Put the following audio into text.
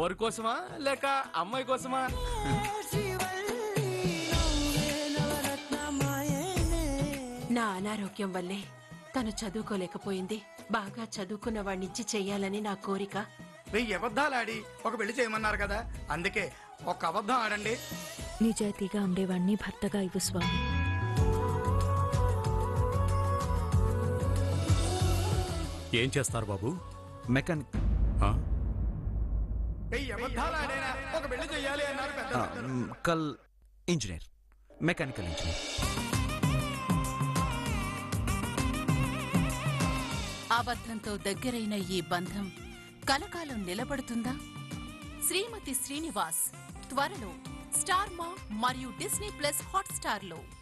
Lover కోసమా లేక అమ్మాయి కోసమా నా అనారోగ్యం వల్లే తను చదువుకోలేకపోయింది బాగా చదువుకున్న వాణ్ణిచ్చి చెయ్యాలని నా కోరిక వెయ్యి అబద్ధాలు ఆడి ఒక పెళ్లి చేయమన్నారు కదా అందుకే ఒక అబద్ధం ఆడండి నిజాయితీగా ఉండేవాణ్ణి భర్తగా ఇవ్వు స్వామి ఏం చేస్తారు బాబు మెకానిక్ ఆ? వెయ్యి అబద్ధాలు ఆడేనా ఒక పెళ్లి చేయాలి అన్నారు పెద్ద కల్ ఇంజనీర్ మెకానికల్ ఇంజనీర్ అబద్ధంతో దగ్గరైన ఈ బంధం కలకాలం నిలబడుతుందా శ్రీమతి శ్రీనివాస్ త్వరలో స్టార్ మా మరియు డిస్నీ ప్లస్ హాట్ స్టార్ లో